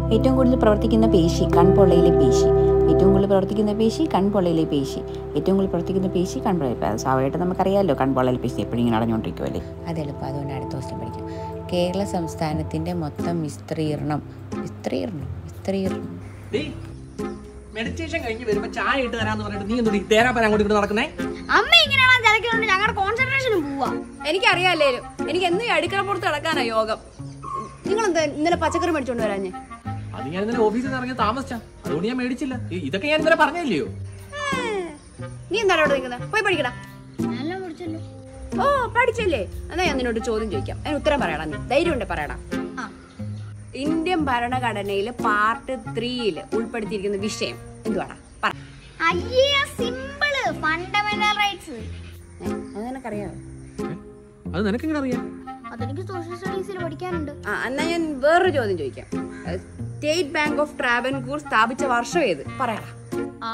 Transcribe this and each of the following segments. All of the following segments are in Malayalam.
ഏറ്റവും കൂടുതൽ പ്രവർത്തിക്കുന്ന പേശി കൺപൊള്ളയിലെ പേശി ഏറ്റവും കൂടുതൽ പ്രവർത്തിക്കുന്ന പേശി കൺപൊള്ളയിലെ പേശി ഏറ്റവും കൂടുതൽ പ്രവർത്തിക്കുന്ന പേശി കൺപൊള്ളയിൽ സ്വാഭാവികമായിട്ട് നമുക്കറിയാമല്ലോ കൺപൊള്ളയിൽ പേശി എപ്പോഴും ഇങ്ങനെ അടഞ്ഞുകൊണ്ടിരിക്കുമല്ലേ അത് എളുപ്പം അതുകൊണ്ട് അടുത്ത ക്വസ്റ്റ്യൻ പഠിക്കാം കേരള സംസ്ഥാനത്തിൻ്റെ മൊത്തം വിസ്തീർണം വിസ്തീർണം വിസ്തീർണം മെഡിറ്റേഷൻ കഴിഞ്ഞ് വരുമ്പോ ചായ ഇട്ട് തരാന്ന് പറഞ്ഞിട്ട് നീ എന്തുകൊണ്ട് തേരാപ്പൻ അങ്ങോട്ട് ഇങ്ങോട്ട് നടക്കുന്നേ അമ്മ ഇങ്ങനെയാണ് തിരക്കുന്നുണ്ട് ഞങ്ങളുടെ കോൺസെൻട്രേഷനും പോവാ എനിക്കറിയാല്ലേലും എനിക്ക് എന്നും ഈ അടുക്കള പുറത്ത് കിടക്കാനാ യോഗം നിങ്ങളെന്താ ഇന്നലെ പച്ചക്കറി മേടിച്ചോണ്ട് വരാഞ്ഞേ അത് ഞാൻ ഇന്നലെ ഓഫീസിൽ നിന്ന് ഇറങ്ങി താമസിച്ചാ അതുകൊണ്ട് ഞാൻ മേടിച്ചില്ല ഈ- ഇതൊക്കെ ഞാൻ ഇന്നലെ പറഞ്ഞില്ലയോ നീ എന്താണ് അവിടെ നിൽക്കുന്നത് പോയി പഠിക്കടാ നല്ല മുടിച്ചല്ലോ ഓ പഠിച്ചല്ലേ എന്നാ ഞാൻ നിന്നോട് ചോദ്യം ചോദിക്കാം അതിന് ഉത്തരം പറയടാ നീ ധൈര്യം ഉണ്ട് പറയടാ ആ ഇന്ത്യൻ ഭരണഘടനയിലെ പാർട്ട് ത്രീയിൽ ഉൾപ്പെടുത്തിയിരിക്കുന്ന വിഷയം എന്തുവാടാ പറ അയ്യേ സിമ്പിള് ഫണ്ടമെന്റൽ റൈറ്റ്സ് ഏ, അത് നിനക്കറിയാമോ അത് നിനക്കെങ്ങനെ അറിയാം അതെനിക്ക് സോഷ്യൽ സ്റ്റഡീസിൽ പഠിക്കാനുണ്ട് ആ എന്നാ ഞാൻ വേറൊരു ചോദ്യം ചോദിക്കാം സ്റ്റേറ്റ് ബാങ്ക് ഓഫ് ട്രാവൻകൂർ സ്ഥാപിച്ച വർഷം ഏത് പറയടാ ആ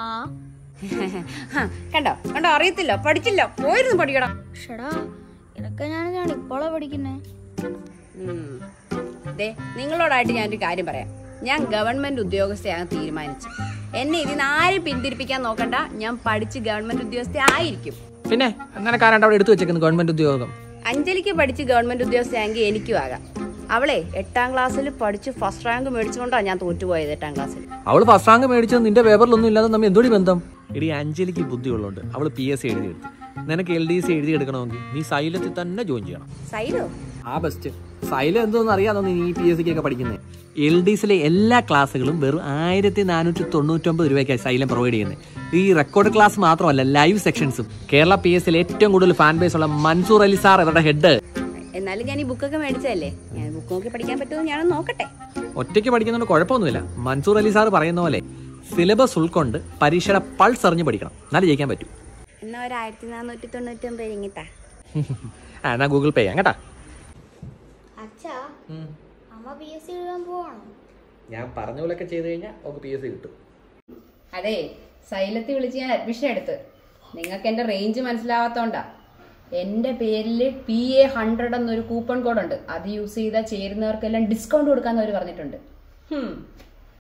ഹ, കണ്ടോ കണ്ടോ അറിയത്തില്ല പഠിച്ചില്ല പോയിരുന്നു പഠിക്കടാ ഷടാ ഇതൊക്കെ ഞാനാണ് ഇപ്പോഴാ പഠിക്കുന്നേ ഉം. ദേ നിങ്ങളോടായിട്ട് ഞാനൊരു കാര്യം പറയാം ഞാൻ ഗവൺമെന്റ് ഉദ്യോഗസ്ഥയാകാൻ തീരുമാനിച്ചു എന്നെ ഇതിന് ആരും പിന്തിരിപ്പിക്കാൻ നോക്കണ്ട ഞാൻ പഠിച്ച് ഗവൺമെന്റ് ഉദ്യോഗസ്ഥ ആയിരിക്കും പിന്നെ നിനക്കാരാണ്ട് അവിടെ എടുത്തു വെച്ചേക്കുന്നു ഗവൺമെന്റ് ഉദ്യോഗം അഞ്ജലിക്ക് പഠിച്ച് ഗവൺമെന്റ് ഉദ്യോഗസ്ഥയാണെങ്കിൽ എനിക്കും ആകാം അവളെ എട്ടാം ക്ലാസ്സിൽ പഠിച്ച് ഫസ്റ്റ് റാങ്ക് മേടിച്ചുകൊണ്ടാണ് ഞാൻ തോറ്റുപോയത് എട്ടാം ക്ലാസ്സിൽ അവള് ഫസ്റ്റ് റാങ്ക് മേടിച്ചത് നിന്റെ പേപ്പറിലൊന്നും ഇല്ലാതെ നമ്മ എന്തോടി ബന്ധം ഇടി അഞ്ജലിക്ക് ബുദ്ധിയുള്ളതുകൊണ്ട് അവള് പി എസ് സി എഴുതിയെടുത്തു നിനക്ക് എൽ ഡി സി എഴുതി എടുക്കണമെങ്കിൽ നീ സൈലത്തിൽ തന്നെ ജോയിൻ ചെയ്യണം സൈലോ ആ ബെസ്റ്റ് സൈലം എന്തോന്ന് അറിയാതോ നീ ഈ പി എസ് സിക്ക് ഒക്കെ പഠിക്കുന്നത് എൽ ഡി സിലെ എല്ലാ ക്ലാസ്സുകളും വെറും ആയിരത്തി നാനൂറ്റി തൊണ്ണൂറ്റൊമ്പത് രൂപയ്ക്കാണ് സൈലം പ്രൊവൈഡ് ചെയ്യുന്നത് ഈ റെക്കോർഡ് ക്ലാസ് മാത്രമല്ല ലൈവ് സെക്ഷൻസും കേരള പി എസ് സിയിൽ ഏറ്റവും കൂടുതൽ ഫാൻ ബേസ് ഉള്ള മൻസൂർ അലി സാർ ഇവരുടെ ഹെഡ് എന്നാലും ഞാൻ ഈ ബുക്കൊക്കെ മേടിച്ചതല്ലേ ഞാൻ ബുക്ക് നോക്കി പഠിക്കാൻ പറ്റുമോ ഞാനൊന്ന് നോക്കട്ടെ ഒറ്റയ്ക്ക് പഠിക്കുന്നതുകൊണ്ട് കുഴപ്പമൊന്നുമില്ല മൻസൂർ അലി സാർ പറയുന്ന പോലെ സിലബസ് ഉൾക്കൊണ്ട് പരീക്ഷയുടെ പൾസ് അറിഞ്ഞ് പഠിക്കണം എന്നാലും ജയിക്കാൻ പറ്റൂ എന്നാ ഒരു ആയിരത്തി നാനൂറ്റി തൊണ്ണൂറ്റി ഒമ്പത് ഇങ്ങിട്ടാ ആ എന്നാ ഗൂഗിൾ പേ ചെയ്യാം കേട്ടാ അച്ഛാ അമ്മ പി എസ് സി എഴുതാൻ പോവാണോ ഞാൻ പറഞ്ഞ പോലെയൊക്കെ ചെയ്ത് കഴിഞ്ഞാൽ നമുക്ക് പി എസ് സി കിട്ടും അതെ സൈലത്തിൽ വിളിച്ച് ഞാൻ അഡ്മിഷൻ എടുത്ത് നിങ്ങൾക്ക് എൻ്റെ റേഞ്ച് മനസ്സിലാവാത്തോണ്ടാ എൻ്റെ പേരിൽ പി എ ഹൺഡ്രഡ് എന്നൊരു കൂപ്പൺ കോഡ് ഉണ്ട് അത് യൂസ് ചെയ്താൽ ചേരുന്നവർക്കെല്ലാം ഡിസ്കൗണ്ട് കൊടുക്കാന്ന് അവർ പറഞ്ഞിട്ടുണ്ട് ഹും.